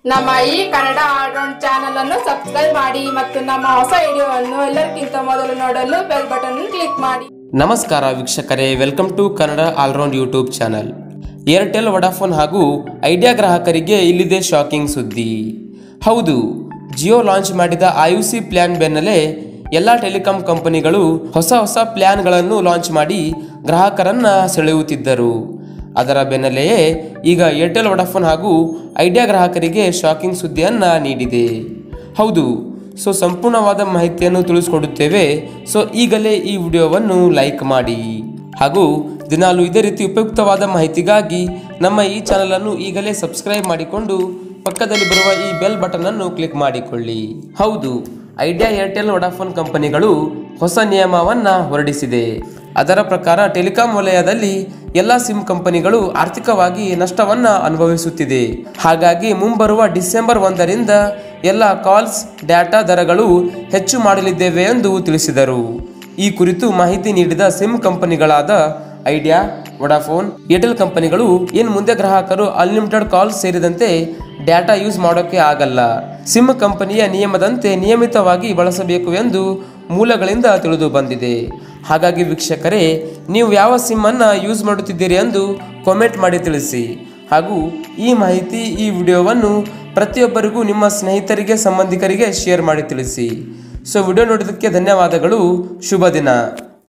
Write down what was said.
ನಮ್ಮ ಈ Kannada all round channel ಅನ್ನು ಸಬ್ಸ್ಕ್ರೈಬ್ ಮಾಡಿ ಮತ್ತು ನಮ್ಮ ಹೊಸ ವಿಡಿಯೋವನ್ನು ಎಲ್ಲರಿಗಿಂತ ಮೊದಲು ನೋಡಲು ಬೆಲ್ ಬಟನ್ ಕ್ಲಿಕ್ ಮಾಡಿ ನಮಸ್ಕಾರ ವೀಕ್ಷಕರೇ welcome to Kannada all round YouTube channel Airtel Vodafone ಹಾಗೂ ಐಡಿಯಾ ಗ್ರಾಹಕರಿಗೆ ಇಲ್ಲಿದೆ ಶಾಕಿಂಗ್ ಸುದ್ದಿ ಹೌದು ಜಿಯೋ ಲಾಂಚ್ ಮಾಡಿದ ಆಯುಸಿ ಪ್ಲ್ಯಾನ್ ಬೆನ್ನಲ್ಲೇ ಎಲ್ಲ ಟೆಲಿಕಾಂ ಕಂಪನಿಗಳು ಹೊಸ ಹೊಸ ಪ್ಲ್ಯಾನ್ಗಳನ್ನು ಲಾಂಚ್ ಮಾಡಿ ಗ್ರಾಹಕರನ್ನ ಸೆಳೆಯುತ್ತಿದ್ದರು ಅದರ ಬೆನ್ನಲ್ಲೆಯೇ ಈಗ ಏರ್ಟೆಲ್ ವಡಾಫೋನ್ ಹಾಗೂ ಐಡಿಯಾ ಗ್ರಾಹಕರಿಗೆ ಶಾಕಿಂಗ್ ಸುದ್ದಿಯನ್ನ ನೀಡಿದೆ ಹೌದು ಸೊ ಸಂಪೂರ್ಣವಾದ ಮಾಹಿತಿಯನ್ನು ತಿಳಿಸ್ಕೊಡುತ್ತೇವೆ ಸೊ ಈಗಲೇ ಈ ವಿಡಿಯೋವನ್ನು ಲೈಕ್ ಮಾಡಿ ಹಾಗೂ ದಿನಾಲು ಇದೇ ರೀತಿ ಉಪಯುಕ್ತವಾದ ಮಾಹಿತಿಗಾಗಿ ನಮ್ಮ ಈ ಚಾನಲನ್ನು ಈಗಲೇ ಸಬ್ಸ್ಕ್ರೈಬ್ ಮಾಡಿಕೊಂಡು ಪಕ್ಕದಲ್ಲಿ ಬರುವ ಈ ಬೆಲ್ ಬಟನ್ ಅನ್ನು ಕ್ಲಿಕ್ ಮಾಡಿಕೊಳ್ಳಿ ಹೌದು ಐಡಿಯಾ ಏರ್ಟೆಲ್ ವಡಾಫೋನ್ ಕಂಪನಿಗಳು ಹೊಸ ನಿಯಮವನ್ನ ಹೊರಡಿಸಿದೆ ಅದರ ಪ್ರಕಾರ ಟೆಲಿಕಾಂ ವಲಯದಲ್ಲಿ ಎಲ್ಲ ಸಿಮ್ ಕಂಪನಿಗಳು ಆರ್ಥಿಕವಾಗಿ ನಷ್ಟವನ್ನ ಅನುಭವಿಸುತ್ತಿದೆ ಹಾಗಾಗಿ ಮುಂಬರುವ ಡಿಸೆಂಬರ್ ಒಂದರಿಂದ ಎಲ್ಲ ಕಾಲ್ಸ್ ಡಾಟಾ ದರಗಳು ಹೆಚ್ಚು ಮಾಡಲಿದ್ದೇವೆ ಎಂದು ತಿಳಿಸಿದರು ಈ ಕುರಿತು ಮಾಹಿತಿ ನೀಡಿದ ಸಿಮ್ ಕಂಪನಿಗಳಾದ ಐಡಿಯಾ ವಡಾಫೋನ್ ಏರ್ಟೆಲ್ ಕಂಪನಿಗಳು ಇನ್ನು ಮುಂದೆ ಗ್ರಾಹಕರು ಅನ್ಲಿಮಿಟೆಡ್ ಕಾಲ್ಸ್ ಸೇರಿದಂತೆ ಡಾಟಾ ಯೂಸ್ ಮಾಡೋಕೆ ಆಗಲ್ಲ ಸಿಮ್ ಕಂಪನಿಯ ನಿಯಮದಂತೆ ನಿಯಮಿತವಾಗಿ ಬಳಸಬೇಕು ಎಂದು ಮೂಲಗಳಿಂದ ತಿಳಿದು ಬಂದಿದೆ ಹಾಗಾಗಿ ವೀಕ್ಷಕರೇ ನೀವು ಯಾವ ಸಿಮ್ ಅನ್ನ ಯೂಸ್ ಮಾಡುತ್ತಿದ್ದೀರಿ ಎಂದು ಕಾಮೆಂಟ್ ಮಾಡಿ ತಿಳಿಸಿ ಹಾಗೂ ಈ ಮಾಹಿತಿ ಈ ವಿಡಿಯೋವನ್ನು ಪ್ರತಿಯೊಬ್ಬರಿಗೂ ನಿಮ್ಮ ಸ್ನೇಹಿತರಿಗೆ ಸಂಬಂಧಿಕರಿಗೆ ಶೇರ್ ಮಾಡಿ ತಿಳಿಸಿ ಸೊ ವಿಡಿಯೋ ನೋಡಿದ್ದಕ್ಕೆ ಧನ್ಯವಾದಗಳು ಶುಭ ದಿನ